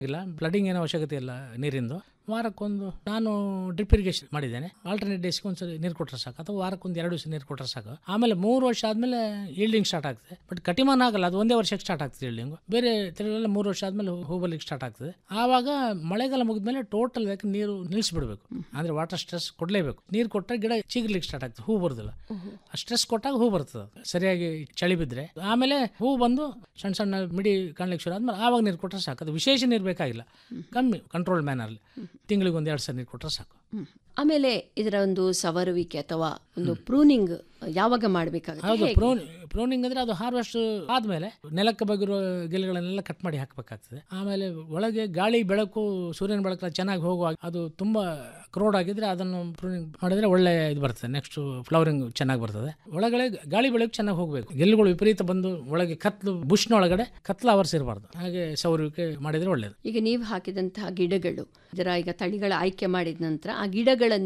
ಇಲ್ಲ ಫ್ಲಡಿಂಗ್ ಏನೋ ಅವಶ್ಯಕತೆ ಇಲ್ಲ ನೀರಿಂದು ವಾರಕ್ಕೊಂದು ನಾನು ಡ್ರಿಪ್ ಇರಿಗೇಷನ್ ಮಾಡಿದ್ದೇನೆ ಆಲ್ಟರ್ನೇಟ್ ಡೇಸ್ಗೆ ಒಂದ್ಸರಿ ನೀರು ಕೊಟ್ಟರೆ ಸಾಕು ಅಥವಾ ವಾರಕ್ಕೊಂದು ಎರಡು ದಿವಸ ನೀರು ಕೊಟ್ಟರೆ ಸಾಕು ಆಮೇಲೆ ಮೂರು ವರ್ಷ ಆದಮೇಲೆ ಈಲ್ಡಿಂಗ್ ಸ್ಟಾರ್ಟ್ ಆಗ್ತದೆ ಬಟ್ ಕಟಿಮಾನ ಆಗಲ್ಲ ಅದು ಒಂದೇ ವರ್ಷಕ್ಕೆ ಸ್ಟಾರ್ಟ್ ಆಗ್ತದೆ ಈಲ್ಡಿಂಗು ಬೇರೆ ತಿರುಗಳೆಲ್ಲ ಮೂರು ವರ್ಷ ಆದಮೇಲೆ ಹೂ ಬರ್ಲಿಕ್ಕೆ ಸ್ಟಾರ್ಟ್ ಆಗ್ತದೆ ಆವಾಗ ಮಳೆಗಾಲ ಮುಗಿದ್ಮೇಲೆ ಟೋಟಲ್ ಯಾಕೆ ನೀರು ನಿಲ್ಲಿಸ್ಬಿಡ್ಬೇಕು ಅಂದರೆ ವಾಟರ್ ಸ್ಟ್ರೆಸ್ ಕೊಡಲೇಬೇಕು ನೀರು ಕೊಟ್ಟರೆ ಗಿಡ ಚಿಗುರ್ಲಿಕ್ಕೆ ಸ್ಟಾರ್ಟ್ ಆಗ್ತದೆ ಹೂ ಬರೋದಿಲ್ಲ ಆ ಸ್ಟ್ರೆಸ್ ಕೊಟ್ಟಾಗ ಹೂ ಬರ್ತದೆ ಅದು. ಸರಿಯಾಗಿ ಚಳಿ ಬಿದ್ದರೆ ಆಮೇಲೆ ಹೂ ಬಂದು ಸಣ್ಣ ಸಣ್ಣ ಮಿಡಿ ಕಾಣ್ಲಿಕ್ಕೆ ಶುರು ಆದ್ಮೇಲೆ ಆವಾಗ ನೀರು ಕೊಟ್ಟರೆ ಸಾಕು ಅದು ವಿಶೇಷ ನೀರು ಬೇಕಾಗಿಲ್ಲ ಕಮ್ಮಿ ಕಂಟ್ರೋಲ್ ಮ್ಯಾನರ್ಲಿ ತಿಂಗಳಿಗೆ ಒಂದು ಎರಡು ಸಲ ನೀರು ಕೊಟ್ಟರೆ ಸಾಕು ಹ್ಮ್. ಆಮೇಲೆ ಇದರ ಒಂದು ಸವರುವಿಕೆ ಅಥವಾ ಒಂದು ಪ್ರೂನಿಂಗ್ ಯಾವಾಗ ಹೌದು ಮಾಡಬೇಕಾಗುತ್ತೆ ಪ್ರೋನ್ ಪ್ರೋನಿಂಗ್ ಅಂದ್ರೆ ಅದು ಹಾರ್ವೆಸ್ಟ್ ಆದ್ಮೇಲೆ ನೆಲಕ್ಕೆ ಬಗಿರೋ ಗೆಲೆಗಳನ್ನೆಲ್ಲ ಕಟ್ ಮಾಡಿ ಹಾಕಬೇಕಾಗ್ತದೆ ಆಮೇಲೆ ಒಳಗೆ ಗಾಳಿ ಬೆಳಕು ಸೂರ್ಯನ ಬೆಳಕು ಚೆನ್ನಾಗಿ ಹೋಗುವಾಗ ಅದು ತುಂಬಾ ಕ್ರೋಡ್ ಆಗಿದ್ರೆ ಅದನ್ನು ಪ್ರೂನಿಂಗ್ ಮಾಡಿದ್ರೆ ಒಳ್ಳೆ ಇದು ಬರ್ತದೆ ನೆಕ್ಸ್ಟ್ ಫ್ಲವರಿಂಗ್ ಚೆನ್ನಾಗಿ ಬರ್ತದೆ ಒಳಗಡೆ ಗಾಳಿ ಬೆಳಕು ಚೆನ್ನಾಗಿ ಹೋಗಬೇಕು ಗೆಲ್ಲುಗಳು ವಿಪರೀತ ಬಂದು ಒಳಗೆ ಕತ್ಲು ಬುಷ್ನ ಒಳಗಡೆ ಕತ್ಲು ಅವರ್ಸ್ ಇರಬಾರ್ದು ಹಾಗೆ ಸೌರುವಿಕೆ ಮಾಡಿದ್ರೆ ಒಳ್ಳೇದು ಈಗ ನೀವು ಹಾಕಿದಂತಹ ಗಿಡಗಳು ಇದರ ಈಗ ತಳಿಗಳ ಆಯ್ಕೆ ಮಾಡಿದ ನಂತರ ಆ ಗಿಡಗಳನ್ನು